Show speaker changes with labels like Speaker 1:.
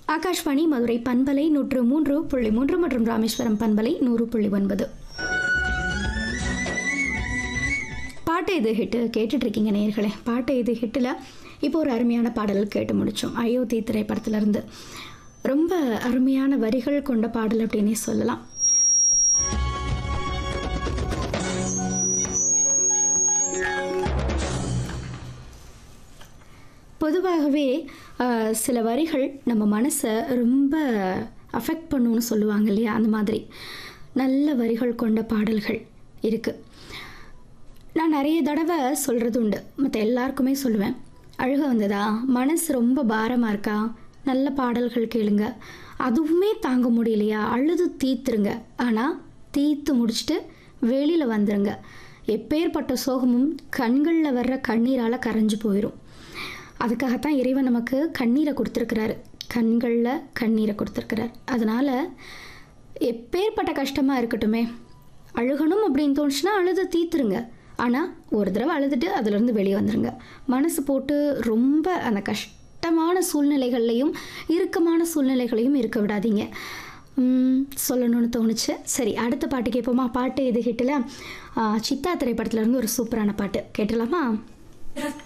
Speaker 1: ஆகாஷ்வாணி மதுரை பண்பலை நூற்று மூன்று புள்ளி மூன்று மற்றும் ராமேஸ்வரம் பண்பலை நூறு புள்ளி ஒன்பது பாட்டு இது ஹிட்டு கேட்டுட்டு இருக்கீங்க நேயர்களே பாட்டு இது ஹிட்டில் இப்போ ஒரு அருமையான பாடல் கேட்டு முடித்தோம் அயோத்தி திரைப்படத்திலிருந்து ரொம்ப அருமையான வரிகள் கொண்ட பாடல் அப்படின்னே சொல்லலாம் பொதுவாகவே ஆஹ், சில வரிகள் நம்ம மனசை ரொம்ப அஃபெக்ட் பண்ணுன்னு சொல்லுவாங்க இல்லையா அந்த மாதிரி நல்ல வரிகள் கொண்ட பாடல்கள் இருக்குது நான் நிறைய தடவை சொல்கிறது உண்டு மற்ற எல்லாருக்குமே சொல்லுவேன் அழுக வந்ததா மனசு ரொம்ப பாரமாக இருக்கா நல்ல பாடல்கள் கேளுங்க அதுவுமே தாங்க முடியலையா அழுது தீத்துருங்க ஆனால் தீத்து முடிச்சுட்டு வெளியில் வந்துருங்க எப்பேற்பட்ட சோகமும் கண்களில் வர்ற கண்ணீரால் கரைஞ்சு போயிடும் அதுக்காகத்தான் இறைவன் நமக்கு கண்ணீரை கொடுத்துருக்கிறாரு கண்களில் கண்ணீரை கொடுத்துருக்கிறார் அதனால் எப்பேற்பட்ட கஷ்டமாக இருக்கட்டுமே அழுகணும் அப்படின்னு தோணுச்சுன்னா அழுது தீத்துருங்க ஆனால் ஒரு தடவை அழுதுட்டு அதுலேருந்து வெளியே வந்துருங்க மனசு போட்டு ரொம்ப அந்த கஷ்டமான சூழ்நிலைகள்லையும் இறுக்கமான சூழ்நிலைகளையும் இருக்க விடாதீங்க உம், சொல்லணும்னு தோணுச்சு சரி அடுத்த பாட்டு கேட்போமா பாட்டு இது ஹிட்டில் சித்தா திரைப்படத்துல இருந்து ஒரு சூப்பரான பாட்டு கேட்டலாமா
Speaker 2: ரத்த